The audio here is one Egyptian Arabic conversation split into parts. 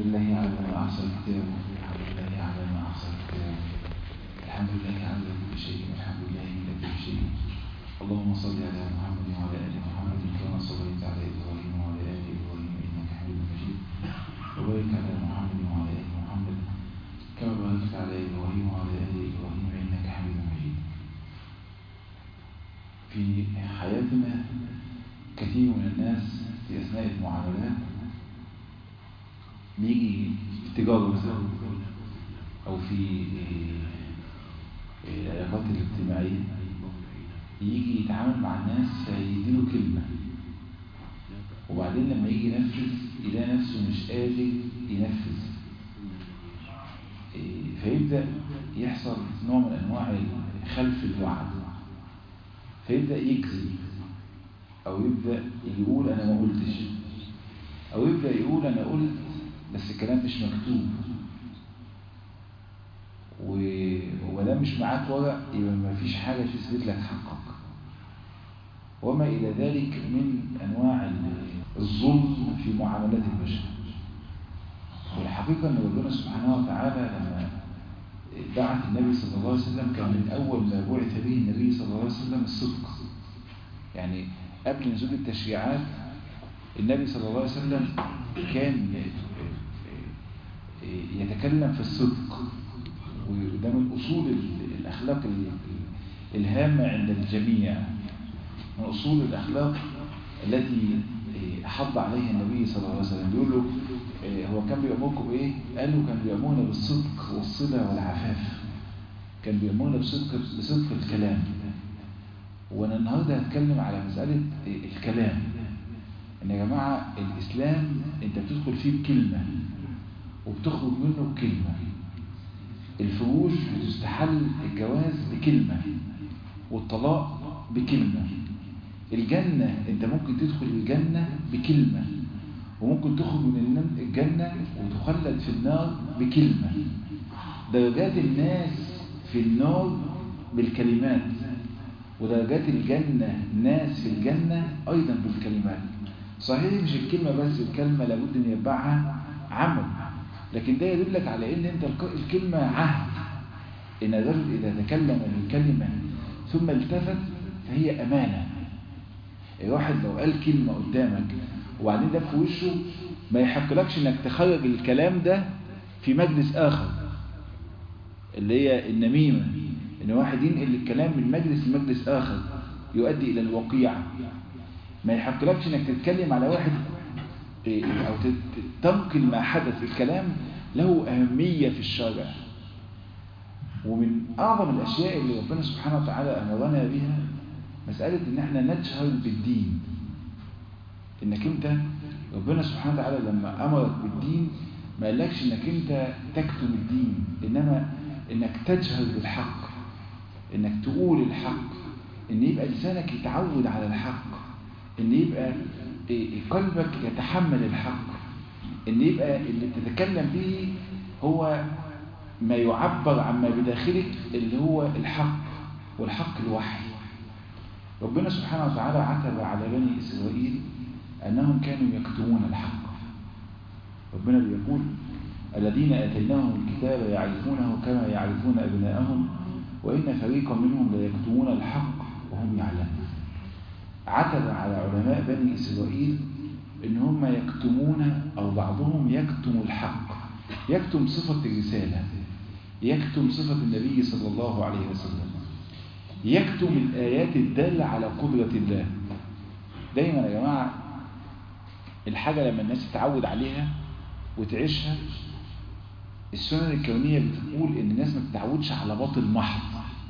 لله على ما أحصى كتابه الحمد لله على ما أحصى كتابه الحمد لله على كل شيء والحمد لله من كل شيء اللهم صل على محمد وعلى آل محمد كما صليت على إبراهيم وعلى آل إبراهيم إنك حميد مجيد وبارك على محمد وعلى آل محمد كما باركت على إبراهيم وعلى آل إبراهيم إنك حميد مجيد في حياتنا كثير من الناس في أثناء المعاملات بيجي في تجارة مثلا أو في العلاقات الاجتماعية يجي يتعامل مع الناس فيديله كلمة وبعدين لما يجي ينفذ يلاقي نفسه مش قادر ينفذ فيبدأ يحصل نوع من أنواع خلف الوعد فيبدأ يكذب أو يبدأ يقول أنا ما قلتش أو يبدأ يقول أنا قلت بس الكلام مش مكتوب وما مش معاك ورق يبقى ما فيش حاجة تثبت لك حقك وما إلى ذلك من أنواع الظلم في معاملات البشر والحقيقة أن ربنا سبحانه وتعالى لما بعث النبي صلى الله عليه وسلم كان من أول ما بعث به النبي صلى الله عليه وسلم الصدق يعني قبل نزول التشريعات النبي صلى الله عليه وسلم كان يتكلم في الصدق وده من أصول الأخلاق الهامة عند الجميع من أصول الأخلاق التي حض عليها النبي صلى الله عليه وسلم بيقول له هو كان بيأمركم بإيه؟ قالوا كان بيأمرنا بالصدق والصلة والعفاف كان بيأمرنا بصدق, بصدق الكلام وأنا النهاردة هتكلم على مسألة الكلام إن يا جماعة الإسلام أنت بتدخل فيه بكلمة وبتخرج منه بكلمة الفروج بتستحل الجواز بكلمة والطلاق بكلمة الجنة انت ممكن تدخل الجنة بكلمة وممكن تخرج من الجنة وتخلد في النار بكلمة درجات الناس في النار بالكلمات ودرجات الجنة ناس في الجنة أيضا بالكلمات صحيح مش الكلمة بس الكلمة لابد أن يتبعها عمل لكن ده يدلك على ان انت الكلمة عهد ان الرجل اذا تكلم بالكلمة ثم التفت فهي امانة الواحد لو قال كلمة قدامك وبعدين ده في وشه ما يحقلكش انك تخرج الكلام ده في مجلس اخر اللي هي النميمة ان واحد ينقل الكلام من مجلس لمجلس اخر يؤدي الى الوقيعة ما يحقلكش انك تتكلم على واحد أو تنقل ما حدث الكلام له أهمية في الشرع ومن أعظم الأشياء اللي ربنا سبحانه وتعالى أمرنا بها مسألة إن احنا نجهر بالدين إنك أنت ربنا سبحانه وتعالى لما أمرك بالدين ما قالكش إنك أنت تكتم الدين إنما إنك تجهر بالحق إنك تقول الحق إن يبقى لسانك يتعود على الحق إن يبقى قلبك يتحمل الحق ان يبقى اللي بتتكلم به هو ما يعبر عما بداخلك اللي هو الحق والحق الوحي ربنا سبحانه وتعالى عتب على بني إسرائيل أنهم كانوا يكتمون الحق ربنا بيقول الذين آتيناهم الكتاب يعرفونه كما يعرفون أبناءهم وإن فريقا منهم ليكتمون الحق وهم يعلمون عتب على علماء بني إسرائيل إن هم يكتمون أو بعضهم يكتم الحق يكتم صفة الرسالة يكتم صفة النبي صلى الله عليه وسلم يكتم الآيات الدالة على قدرة الله دايما يا جماعة الحاجة لما الناس تتعود عليها وتعيشها السنن الكونية بتقول إن الناس ما تتعودش على باطل محض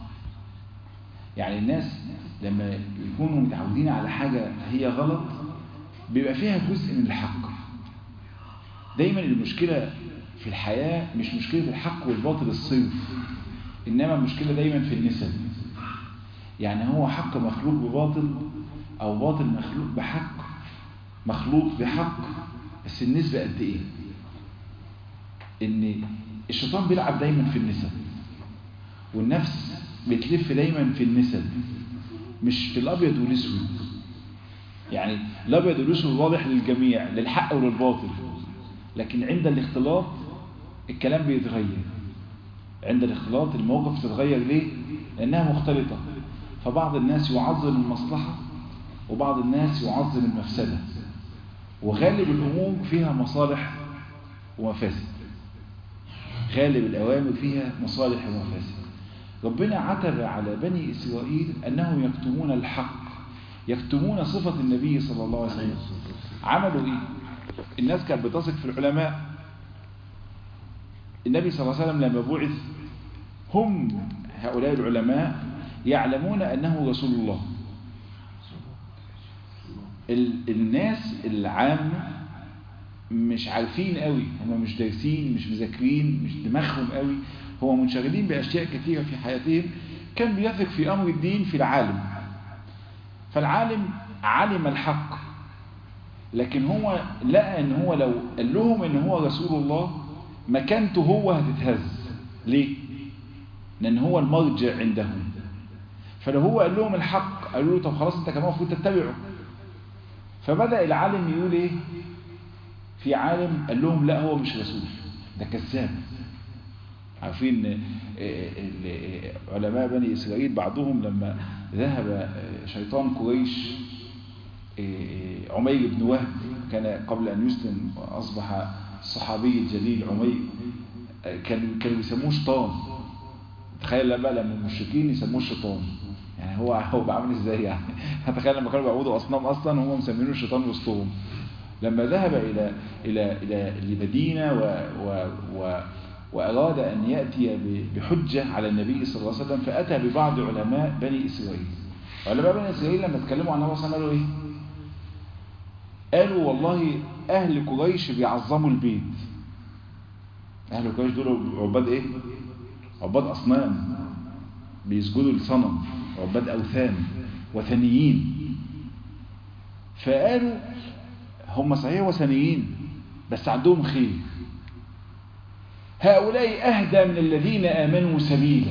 يعني الناس لما يكونوا متعودين على حاجة هي غلط بيبقى فيها جزء من الحق دايما المشكلة في الحياة مش مشكلة الحق والباطل الصرف إنما المشكلة دايما في النسب يعني هو حق مخلوق بباطل أو باطل مخلوق بحق مخلوط بحق بس النسبة قد إيه إن الشيطان بيلعب دايما في النسب والنفس بتلف دايما في النسب مش في الأبيض والأسود يعني الأبيض والأسود واضح للجميع للحق وللباطل لكن عند الاختلاط الكلام بيتغير عند الاختلاط المواقف تتغير ليه لأنها مختلطة فبعض الناس يعظم المصلحة وبعض الناس يعظم المفسدة وغالب الأمور فيها مصالح ومفاسد غالب الأوامر فيها مصالح ومفاسد ربنا عتب على بني إسرائيل أنهم يكتمون الحق يكتمون صفة النبي صلى الله عليه وسلم عملوا إيه الناس كانت بتثق في العلماء النبي صلى الله عليه وسلم لما بعث هم هؤلاء العلماء يعلمون أنه رسول الله الناس العامة مش عارفين قوي هم مش دارسين مش مذاكرين مش دماغهم قوي هو منشغلين بأشياء كثيرة في حياتهم كان بيثق في أمر الدين في العالم فالعالم علم الحق لكن هو لقى ان هو لو قال لهم ان هو رسول الله مكانته هو هتتهز ليه لان هو المرجع عندهم فلو هو قال لهم الحق قالوا له طب خلاص انت كمان المفروض تتبعه فبدأ العالم يقول ايه في عالم قال لهم لا هو مش رسول ده كذاب عارفين علماء بني إسرائيل بعضهم لما ذهب شيطان قريش عمير بن وهب كان قبل أن يسلم أصبح الصحابي الجليل عمير كانوا كانوا يسموه شيطان تخيل بقى لما المشركين يسموه شيطان يعني هو هو بعمل ازاي يعني تخيل لما كانوا بيعبدوا اصنام اصلا هم مسمينه الشيطان وسطهم لما ذهب الى الى الى المدينه و, و, و وأراد أن يأتي بحجة على النبي صلى الله عليه وسلم فأتى ببعض علماء بني إسرائيل علماء بني إسرائيل لما اتكلموا عن النبي صلى الله عليه وسلم قالوا إيه؟ قالوا والله أهل قريش بيعظموا البيت أهل قريش دول عباد إيه؟ عباد أصنام بيسجدوا لصنم عباد أوثان وثنيين فقالوا هم صحيح وثنيين بس عندهم خير هؤلاء أهدى من الذين آمنوا سبيلا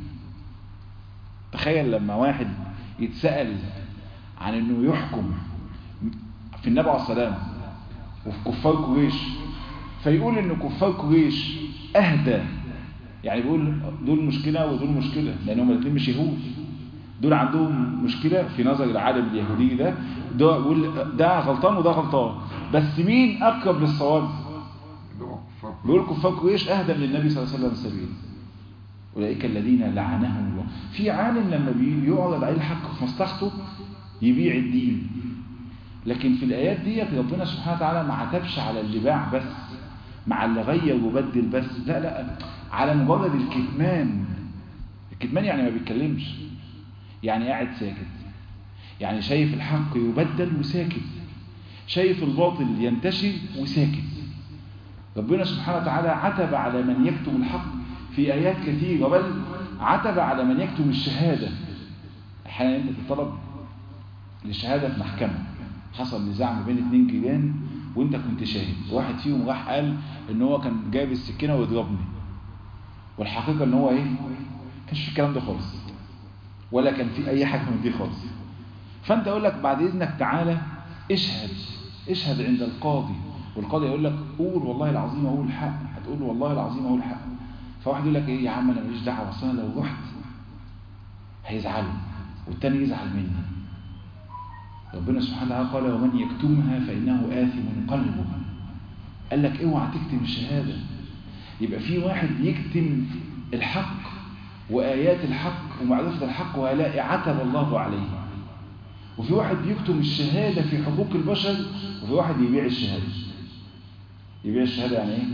تخيل لما واحد يتسأل عن أنه يحكم في النبي عليه السلام وفي كفار قريش فيقول أن كفار قريش أهدى يعني بيقول دول مشكلة ودول مشكلة لأنهم الاثنين مش يهود دول عندهم مشكلة في نظر العالم اليهودي ده ده, ده غلطان وده غلطان بس مين أقرب للصواب بيقول كفار قريش أهدى من النبي صلى الله عليه وسلم سبيل أولئك الذين لعنهم الله في عالم لما بيعرض عليه الحق في مصلحته يبيع الدين لكن في الآيات دي ربنا سبحانه وتعالى ما عتبش على اللي باع بس مع اللي غير وبدل بس لا لا على مجرد الكتمان الكتمان يعني ما بيتكلمش يعني قاعد ساكت يعني شايف الحق يبدل وساكت شايف الباطل ينتشر وساكت ربنا سبحانه وتعالى عتب على من يكتم الحق في آيات كثيرة بل عتب على من يكتم الشهادة أحيانا أنت تطلب للشهادة في محكمة حصل نزاع ما بين اتنين جيران وانت كنت شاهد واحد فيهم راح قال ان هو كان جايب السكينة ويضربني والحقيقة ان هو ايه كانش في الكلام ده خالص ولا كان في اي حاجة من دي خالص فانت اقول لك بعد اذنك تعالى اشهد اشهد عند القاضي والقاضي يقول لك قول والله العظيم اقول الحق هتقول والله العظيم اقول الحق فواحد يقول لك ايه يا عم انا ماليش دعوه اصل انا لو رحت هيزعلوا والتاني يزعل مني ربنا سبحانه وتعالى قال ومن يكتمها فانه آثم قلبه قال لك اوعى تكتم الشهاده يبقى في واحد يكتم الحق وايات الحق ومعرفه الحق وهلاقي عتب الله عليه وفي واحد يكتم الشهاده في حقوق البشر وفي واحد يبيع الشهاده يبيع الشهادة يعني ايه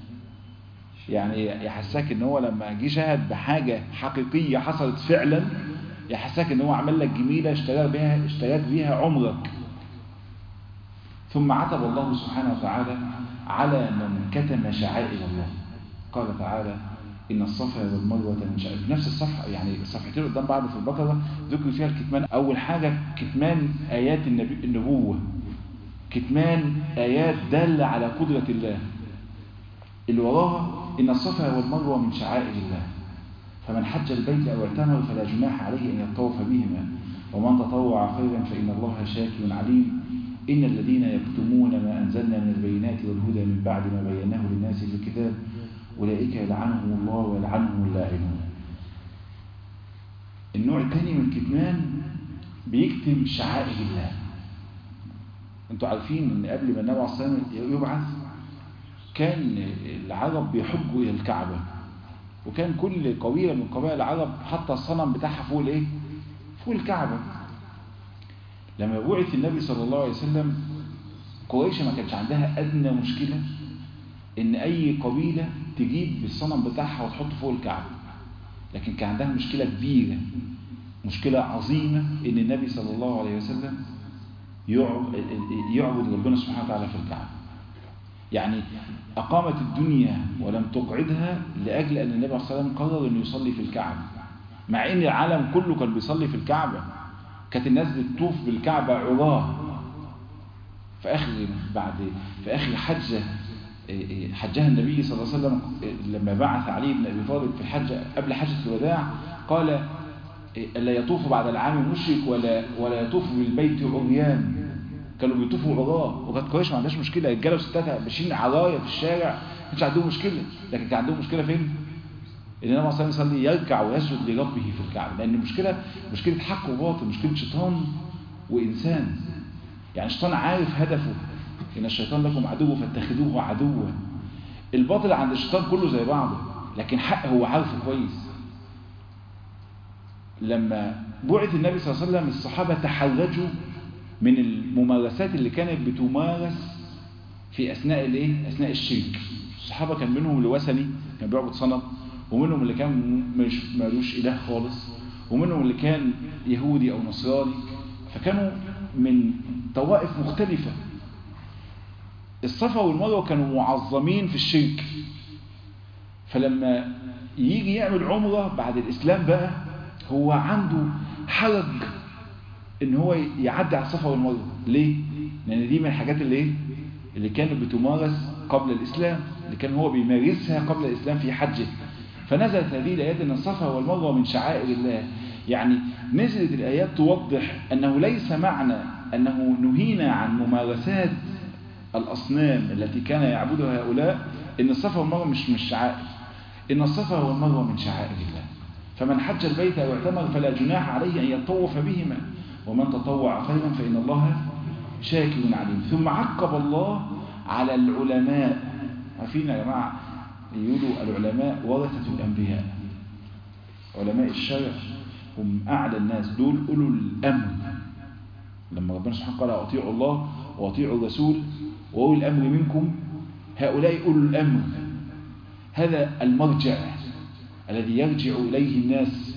يعني يحساك ان هو لما جه شهد بحاجة حقيقية حصلت فعلا يحساك ان هو عمل لك جميلة اشتراك بها, اشتراك بها عمرك ثم عتب الله سبحانه وتعالى على من كتم شعائر الله قال تعالى إن الصفا والمروة من شعائر نفس الصفحة يعني الصفحتين قدام بعض في البقرة ذكر فيها الكتمان أول حاجة كتمان آيات النبي النبوة كتمان آيات دالة على قدرة الله اللي وراها إن الصفا والمروة من شعائر الله فمن حج البيت أو اعتمر فلا جناح عليه أن يطوف بهما ومن تطوع خيرا فإن الله شاكر عليم إن الذين يكتمون ما أنزلنا من البينات والهدى من من بعد ما بيناه للناس في الكتاب أولئك يلعنهم الله ويلعنهم اللاعنون النوع الثاني من الكتمان بيكتم شعائر الله انتوا عارفين ان قبل ما النبي عليه الصلاه والسلام يبعث كان العرب بيحجوا الى الكعبه وكان كل قبيله من قبائل العرب حاطه الصنم بتاعها فوق الايه فوق الكعبه لما بعث النبي صلى الله عليه وسلم قريش ما كانش عندها ادنى مشكله ان اي قبيله تجيب الصنم بتاعها وتحطه فوق الكعبه لكن كان عندها مشكله كبيره مشكله عظيمه ان النبي صلى الله عليه وسلم يعبد ربنا سبحانه وتعالى في الكعبة يعني أقامت الدنيا ولم تقعدها لأجل أن النبي صلى الله عليه وسلم قرر أنه يصلي في الكعبة مع أن العالم كله كان بيصلي في الكعبة كانت الناس بتطوف بالكعبة عراه في آخر بعد في آخر حجة حجها النبي صلى الله عليه وسلم لما بعث علي بن أبي طالب في الحجة قبل حجة الوداع قال لا يطوف بعد العام مشرك ولا ولا يطوف بالبيت عريان كانوا بيطوفوا عراه وكانت قريش ما عندهاش مشكله رجاله وستات ماشيين عرايه في الشارع ما كانش عندهم مشكله لكن كان عندهم مشكله فين؟ ان النبي صلى الله عليه وسلم يركع ويسجد لربه في الكعبه لان المشكله مشكله حق وباطل مشكله شيطان وانسان يعني الشيطان عارف هدفه ان الشيطان لكم عدو فاتخذوه عدوا الباطل عند الشيطان كله زي بعضه لكن حق هو عارفه كويس لما بعث النبي صلى الله عليه وسلم الصحابة تحرجوا من الممارسات اللي كانت بتمارس في أثناء الايه؟ أثناء الشرك الصحابة كان منهم اللي وثني كان بيعبد صنم ومنهم اللي كان مش مالوش إله خالص ومنهم اللي كان يهودي أو نصراني فكانوا من طوائف مختلفة الصفا والمروة كانوا معظمين في الشرك فلما يجي يعمل عمرة بعد الإسلام بقى هو عنده حرج ان هو يعدي على الصفا والمروه ليه لان دي من الحاجات اللي ايه اللي كانت بتمارس قبل الاسلام اللي كان هو بيمارسها قبل الاسلام في حجه فنزلت هذه الايات ان الصفا والمروه من شعائر الله يعني نزلت الايات توضح انه ليس معنى انه نهينا عن ممارسات الاصنام التي كان يعبدها هؤلاء ان الصفا والمروه مش مش شعائر ان الصفا والمروه من شعائر الله فمن حج البيت أو اعتمر فلا جناح عليه أن يطوف بهما ومن تطوع خيرا فإن الله شاكر عليم ثم عقب الله على العلماء عارفين يا جماعة يقولوا العلماء ورثة الأنبياء علماء الشرع هم أعلى الناس دول أولو الأمر لما ربنا سبحانه قال أطيعوا الله وأطيعوا الرسول وأولي الأمر منكم هؤلاء أولو الأمر هذا المرجع الذي يرجع إليه الناس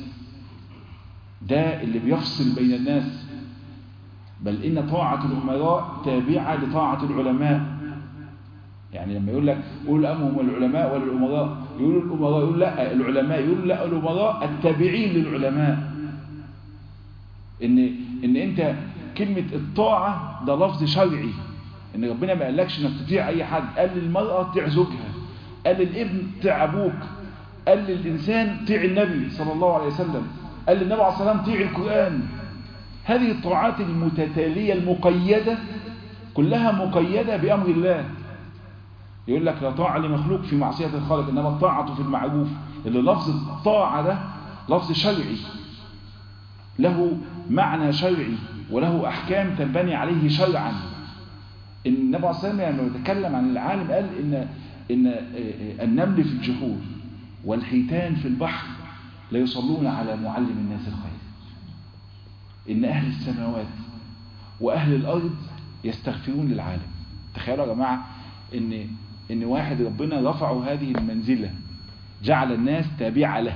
ده اللي بيفصل بين الناس بل إن طاعة الأمراء تابعة لطاعة العلماء يعني لما يقول لك قول أمهم العلماء ولا الأمراء يقولوا الأمراء يقول لا العلماء يقول لا الأمراء التابعين للعلماء إن, إن أنت كلمة الطاعة ده لفظ شرعي إن ربنا ما قالكش إنك تطيع أي حد قال للمرأة تطيع زوجها قال للابن تطيع أبوك قال للإنسان طيع النبي صلى الله عليه وسلم قال للنبي عليه الصلاة والسلام طيع القرآن هذه الطاعات المتتالية المقيدة كلها مقيدة بأمر الله يقول لك لا طاعة لمخلوق في معصية الخالق إنما الطاعة في المعروف اللي لفظ الطاعة ده لفظ شرعي له معنى شرعي وله أحكام تنبني عليه شرعا النبي عليه الصلاة والسلام لما يتكلم عن العالم قال إن, إن النمل في الجحور والحيتان في البحر لا يصلون على معلم الناس الخير إن أهل السماوات وأهل الأرض يستغفرون للعالم تخيلوا يا جماعة إن, إن واحد ربنا رفعه هذه المنزلة جعل الناس تابعة له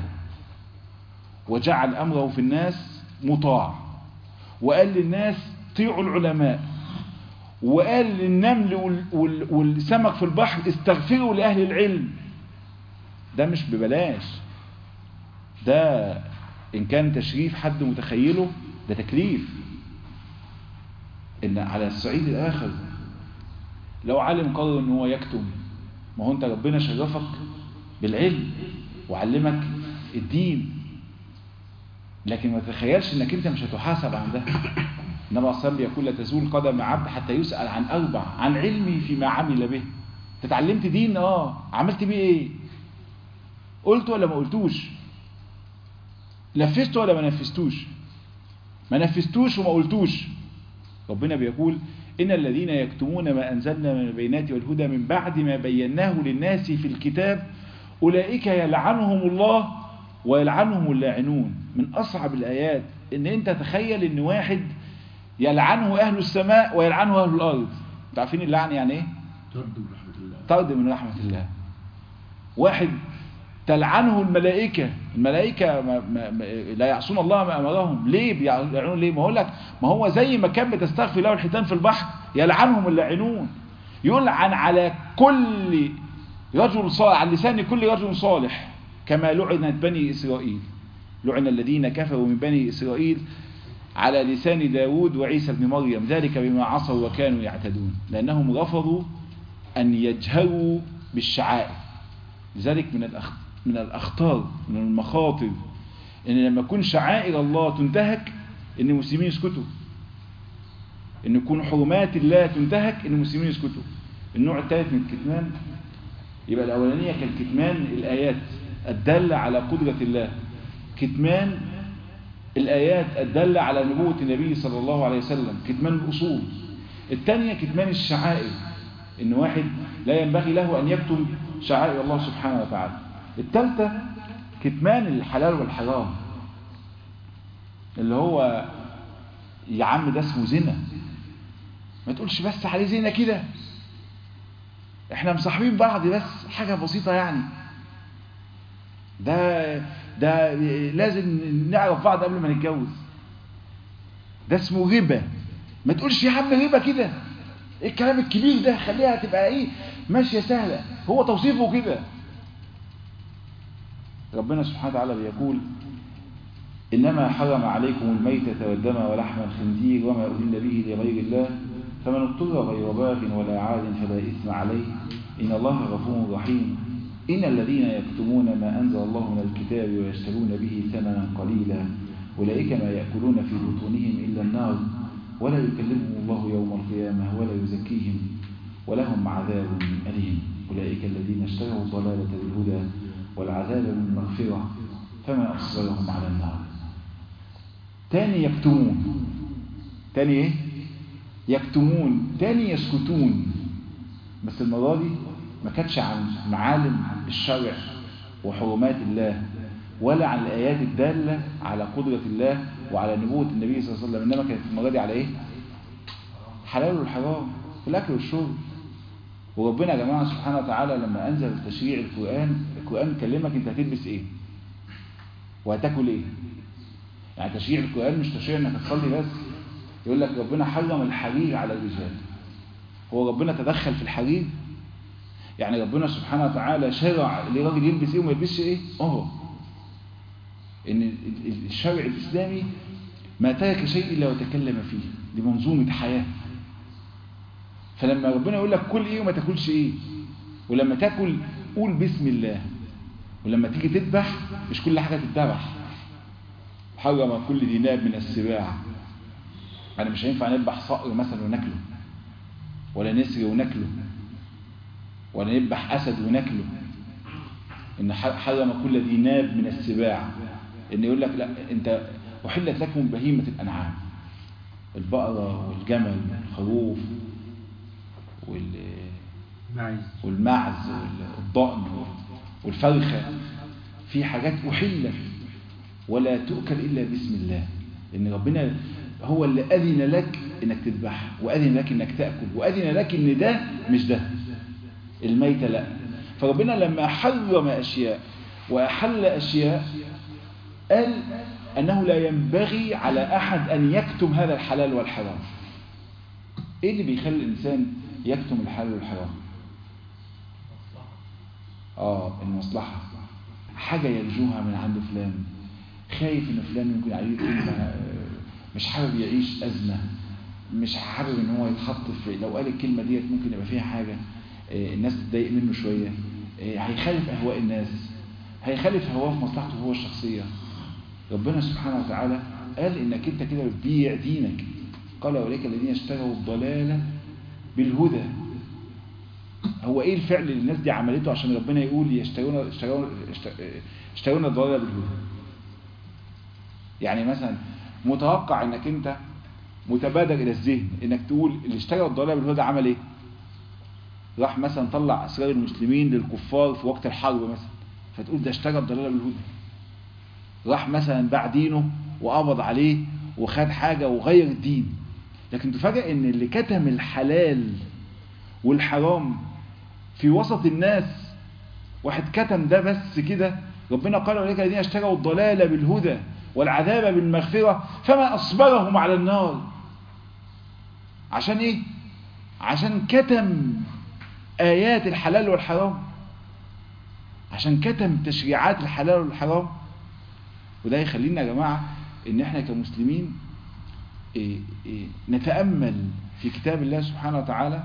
وجعل أمره في الناس مطاع وقال للناس طيعوا العلماء وقال للنمل والسمك في البحر استغفروا لأهل العلم ده مش ببلاش ده إن كان تشريف حد متخيله ده تكليف إن على الصعيد الآخر لو عالم قرر إن هو يكتم ما هو أنت ربنا شرفك بالعلم وعلمك الدين لكن ما تتخيلش إنك أنت مش هتحاسب عن ده النبي عليه الصلاة يقول لا تزول قدم عبد حتى يسأل عن أربع عن علمه فيما عمل به تتعلمت دين اه عملت بيه ايه قلت ولا ما قلتوش نفذته ولا ما نفذتوش ما نفذتوش وما قلتوش ربنا بيقول إن الذين يكتمون ما أنزلنا من البينات والهدى من بعد ما بيناه للناس في الكتاب أولئك يلعنهم الله ويلعنهم اللاعنون من أصعب الآيات إن أنت تخيل إن واحد يلعنه أهل السماء ويلعنه أهل الأرض تعرفين اللعن يعني إيه؟ طرد من رحمة الله طرد من رحمة الله واحد تلعنه الملائكة الملائكة ما ما ما لا يعصون الله ما أمرهم ليه بيلعنون ليه ما هو لك ما هو زي ما كان بتستغفر له الحيتان في البحر يلعنهم اللاعنون يلعن على كل رجل صالح على لسان كل رجل صالح كما لعنت بني إسرائيل لعن الذين كفروا من بني إسرائيل على لسان داود وعيسى بن مريم ذلك بما عصوا وكانوا يعتدون لأنهم رفضوا أن يجهروا بالشعائر لذلك من الأخ... من الأخطار من المخاطر إن لما يكون شعائر الله تنتهك إن المسلمين يسكتوا إن يكون حرمات الله تنتهك إن المسلمين يسكتوا النوع الثالث من الكتمان يبقى الأولانية كان كتمان الآيات الدالة على قدرة الله كتمان الآيات الدالة على نبوة النبي صلى الله عليه وسلم كتمان الأصول الثانية كتمان الشعائر إن واحد لا ينبغي له أن يكتم شعائر الله سبحانه وتعالى الثالثة كتمان الحلال والحرام اللي هو يا عم ده اسمه زنا ما تقولش بس عليه زنا كده احنا مصاحبين بعض بس حاجة بسيطة يعني ده ده لازم نعرف بعض قبل ما نتجوز ده اسمه غيبة ما تقولش يا عم غيبة كده ايه الكلام الكبير ده خليها تبقى ايه ماشية سهلة هو توصيفه كده ربنا سبحانه وتعالى بيقول إنما حرم عليكم الميتة والدم ولحم الخنزير وما أهل به لغير الله فمن اضطر غير باغ ولا عاد فلا إثم عليه إن الله غفور رحيم إن الذين يكتمون ما أنزل الله من الكتاب ويشترون به ثمنا قليلا أولئك ما يأكلون في بطونهم إلا النار ولا يكلمهم الله يوم القيامة ولا يزكيهم ولهم عذاب أليم أولئك الذين اشتروا الضلالة بالهدى والعذاب بالمغفرة فما أصبرهم على النار تاني يكتمون تاني ايه يكتمون تاني يسكتون بس المرة دي ما كانتش عن معالم الشرع وحرمات الله ولا عن الآيات الدالة على قدرة الله وعلى نبوة النبي صلى الله عليه وسلم إنما كانت المرة دي على إيه حلال والحرام في الأكل والشرب وربنا يا جماعة سبحانه وتعالى لما أنزل تشريع القرآن القرآن كلمك أنت هتلبس إيه وهتاكل إيه يعني تشريع القرآن مش تشريع انك تصلي بس يقول لك ربنا حرم الحرير على الرجال هو ربنا تدخل في الحرير يعني ربنا سبحانه وتعالى شرع لراجل يلبس ايه وما يلبسش ايه اه ان الشرع الاسلامي ما ترك شيء الا وتكلم فيه دي منظومه حياه فلما ربنا يقول لك كل ايه وما تاكلش ايه ولما تاكل قول بسم الله ولما تيجي تذبح مش كل حاجه تتذبح حرم كل ذي ناب من السباع يعني مش هينفع نذبح صقر مثلا وناكله ولا نسر وناكله ولا نذبح اسد وناكله ان حرم كل ذي ناب من السباع ان يقول لك لا انت احلت لكم بهيمه الانعام البقره والجمل والخروف وال والمعز والضأن والفرخه في حاجات احلت ولا تؤكل إلا باسم الله لأن ربنا هو اللي أذن لك إنك تذبح وأذن لك إنك تأكل وأذن لك إن ده مش ده الميت لا فربنا لما حرم أشياء وأحل أشياء قال أنه لا ينبغي على أحد أن يكتم هذا الحلال والحرام إيه اللي بيخلي الإنسان يكتم الحلال والحرام آه المصلحة حاجة يرجوها من عند فلان خايف ان فلان ممكن عليه كلمه مش حابب يعيش ازمه مش حابب ان هو يتحط في لو قال الكلمه ديت ممكن يبقى فيها حاجه الناس تتضايق منه شويه هيخالف اهواء الناس هيخالف هواه في مصلحته هو الشخصيه ربنا سبحانه وتعالى قال انك انت كده بتبيع دينك قال اولئك الذين اشتروا الضلاله بالهدى هو ايه الفعل اللي الناس دي عملته عشان ربنا يقول يشترون يشترون يشترون الضلالة بالهدى يعني مثلا متوقع انك انت متبادر الى الذهن انك تقول اللي اشترى الضلالة بالهدى عمل ايه راح مثلا طلع اسرار المسلمين للكفار في وقت الحرب مثلا فتقول ده اشترى الضلالة بالهدى راح مثلا باع دينه وقبض عليه وخد حاجة وغير الدين لكن تفاجئ ان اللي كتم الحلال والحرام في وسط الناس واحد كتم ده بس كده ربنا قال عليك الذين اشتروا الضلالة بالهدى والعذاب بالمغفرة فما أصبرهم على النار عشان ايه عشان كتم آيات الحلال والحرام عشان كتم تشريعات الحلال والحرام وده يخلينا يا جماعة ان احنا كمسلمين إيه إيه نتأمل في كتاب الله سبحانه وتعالى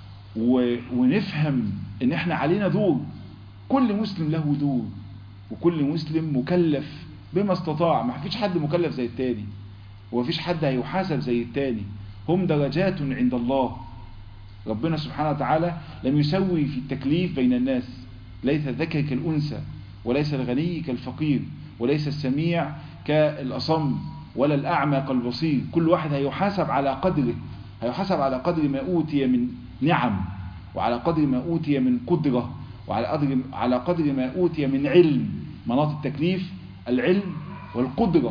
ونفهم ان احنا علينا دور كل مسلم له دور وكل مسلم مكلف بما استطاع ما فيش حد مكلف زي التاني ومفيش حد هيحاسب زي التاني هم درجات عند الله ربنا سبحانه وتعالى لم يسوي في التكليف بين الناس ليس الذكر كالأنثى وليس الغني كالفقير وليس السميع كالأصم ولا الأعمى كالبصير كل واحد هيحاسب على قدره هيحاسب على قدر ما أوتي من نعم وعلى قدر ما أوتي من قدرة وعلى قدر, على قدر ما أوتي من علم مناط التكليف العلم والقدرة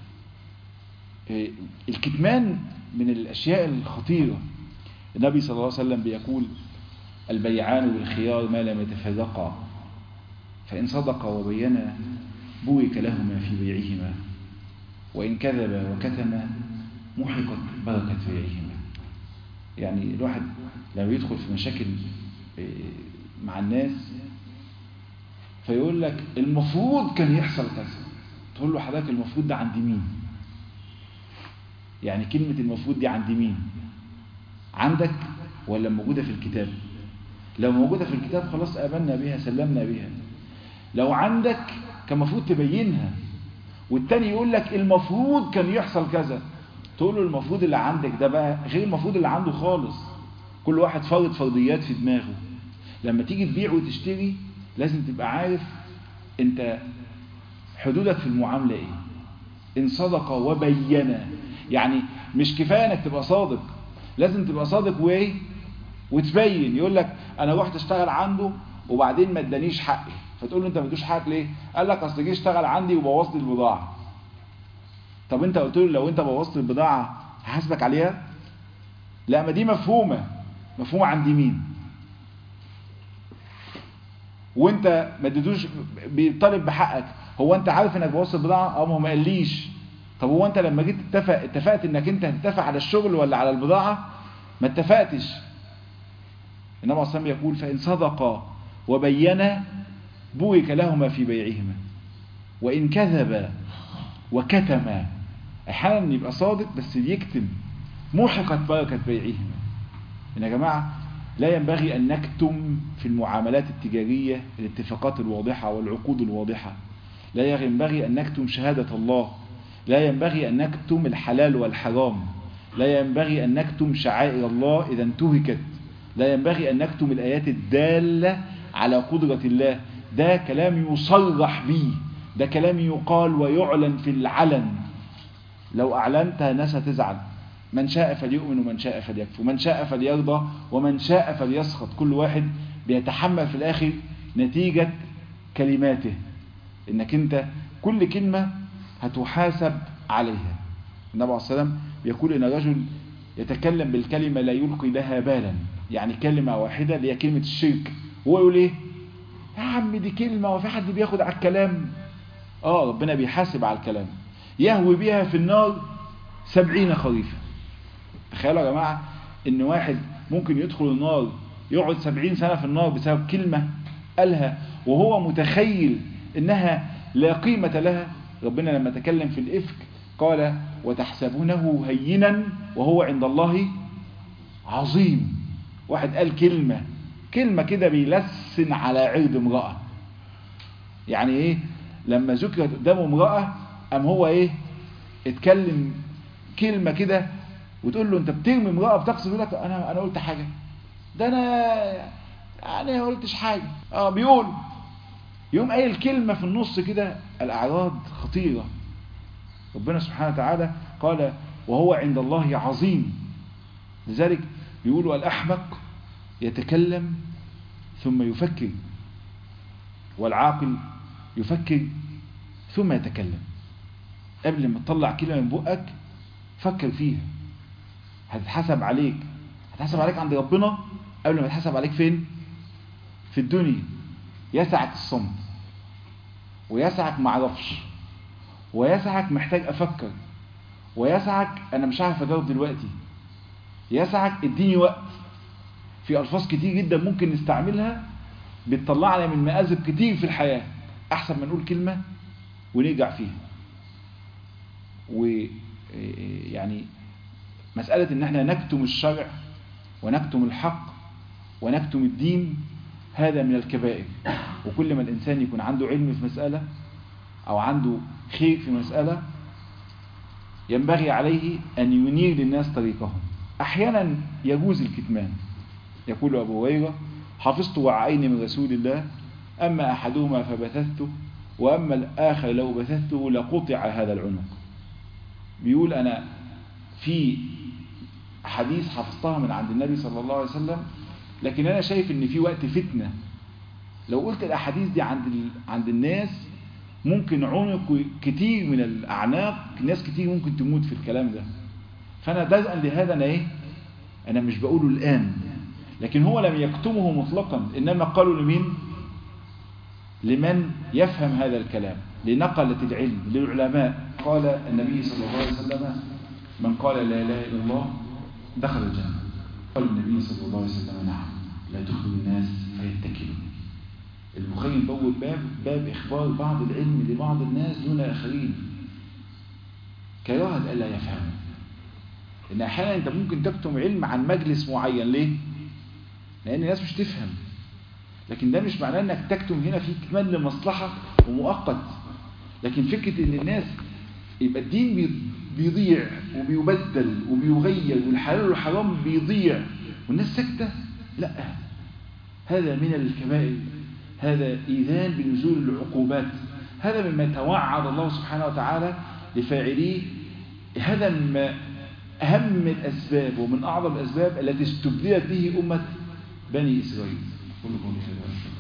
الكتمان من الأشياء الخطيرة النبي صلى الله عليه وسلم بيقول البيعان بالخيار ما لم يتفرقا فإن صدقا وبينا بورك لهما في بيعهما وإن كذبا وكتما محقت بركة بيعهما يعني الواحد لما يدخل في مشاكل مع الناس فيقول لك المفروض كان يحصل كذا تقول له حضرتك المفروض ده عند مين يعني كلمة المفروض دي عند مين عندك ولا موجودة في الكتاب لو موجودة في الكتاب خلاص آمنا بها سلمنا بها لو عندك كان المفروض تبينها والتاني يقول لك المفروض كان يحصل كذا تقول له المفروض اللي عندك ده بقى غير المفروض اللي عنده خالص كل واحد فرض فرضيات في دماغه لما تيجي تبيع وتشتري لازم تبقى عارف انت حدودك في المعاملة ايه ان صدق وبين يعني مش كفاية انك تبقى صادق لازم تبقى صادق وايه وتبين يقول لك انا رحت اشتغل عنده وبعدين ما ادانيش حقي فتقول له انت ما ادوش حقك ليه قال لك اصل جه اشتغل عندي وبوظت لي البضاعه طب انت قلت له لو انت بوظت البضاعه هحاسبك عليها لا ما دي مفهومه مفهومه عند مين وانت ما اديتوش بيطالب بحقك هو انت عارف انك بوظت البضاعه اه ما هو ما قاليش طب هو انت لما جيت تتفق اتفقت انك انت هتتفق على الشغل ولا على البضاعه ما اتفقتش انما اصلا يقول فان صدقا وبينا بورك لهما في بيعهما وإن كذبا وكتما أحيانا يبقى صادق بس بيكتم محقت بركة بيعهما إن يا جماعة لا ينبغي أن نكتم في المعاملات التجارية الاتفاقات الواضحة والعقود الواضحة لا ينبغي أن نكتم شهادة الله لا ينبغي أن نكتم الحلال والحرام لا ينبغي أن نكتم شعائر الله إذا انتهكت لا ينبغي أن نكتم الآيات الدالة على قدرة الله ده كلام يصرح به ده كلام يقال ويعلن في العلن لو أعلنت ناس هتزعل من شاء فليؤمن ومن شاء فليكفر من شاء فليرضى ومن شاء فليسخط كل واحد بيتحمل في الآخر نتيجة كلماته إنك أنت كل كلمة هتحاسب عليها النبي عليه السلام يقول إن رجل يتكلم بالكلمة لا يلقي لها بالا يعني كلمة واحدة اللي هي كلمة الشرك هو يقول ايه يا عم دي كلمة وفي حد بياخد على الكلام اه ربنا بيحاسب على الكلام يهوي بيها في النار سبعين خريفا تخيلوا يا جماعة ان واحد ممكن يدخل النار يقعد سبعين سنة في النار بسبب كلمة قالها وهو متخيل انها لا قيمة لها ربنا لما تكلم في الإفك قال وتحسبونه هينا وهو عند الله عظيم واحد قال كلمة كلمة كده بيلسن على عرض امرأة يعني ايه لما ذكرت قدامه امرأة ام هو ايه اتكلم كلمة كده وتقول له انت بترمي امرأة بتقصد لك انا انا قلت حاجة ده انا يعني ما قلتش حاجة اه بيقول يوم قايل كلمة في النص كده الأعراض خطيرة ربنا سبحانه وتعالى قال وهو عند الله عظيم لذلك بيقولوا الأحمق يتكلم ثم يفكر والعاقل يفكر ثم يتكلم قبل ما تطلع كلمة من بقك فكر فيها هتتحسب عليك هتحسب عليك عند ربنا قبل ما تحسب عليك فين في الدنيا يسعك الصمت ويسعك معرفش ويسعك محتاج افكر ويسعك انا مش عارف اجاوب دلوقتي يسعك اديني وقت في الفاظ كتير جدا ممكن نستعملها بتطلعنا من مآزب كتير في الحياة احسن ما نقول كلمة ونرجع فيها ويعني مسألة ان احنا نكتم الشرع ونكتم الحق ونكتم الدين هذا من الكبائر وكل ما الإنسان يكون عنده علم في مسألة أو عنده خير في مسألة ينبغي عليه أن ينير للناس طريقهم أحيانا يجوز الكتمان يقول أبو هريرة حفظت وعين من رسول الله أما أحدهما فبثثته وأما الآخر لو بثثته لقطع هذا العنق بيقول أنا في حديث حفظتها من عند النبي صلى الله عليه وسلم لكن أنا شايف إن في وقت فتنة لو قلت الأحاديث دي عند ال... عند الناس ممكن عنق كتير من الأعناق ناس كتير ممكن تموت في الكلام ده فأنا دزءا لهذا أنا إيه أنا مش بقوله الآن لكن هو لم يكتمه مطلقا إنما قالوا لمين لمن يفهم هذا الكلام لنقلة العلم للعلماء قال النبي صلى الله عليه وسلم من قال لا إله إلا الله دخل الجنة قال النبي صلى الله عليه وسلم نعم لا تخرج الناس فيتكلوا البخاري بوب باب باب إخبار بعض العلم لبعض الناس دون آخرين كراهة ألا يفهموا إن أحيانا أنت ممكن تكتم علم عن مجلس معين ليه؟ لأن الناس مش تفهم لكن ده مش معناه أنك تكتم هنا في كمان لمصلحة ومؤقت لكن فكرة أن الناس يبقى الدين بيضيع وبيبدل وبيغير والحلال والحرام بيضيع والناس ساكتة لا هذا من الكبائر هذا إيذان بنزول العقوبات هذا مما توعد الله سبحانه وتعالى لفاعليه هذا مما أهم الأسباب ومن أعظم الأسباب التي استبدلت به أمة بني إسرائيل قل قولي هذا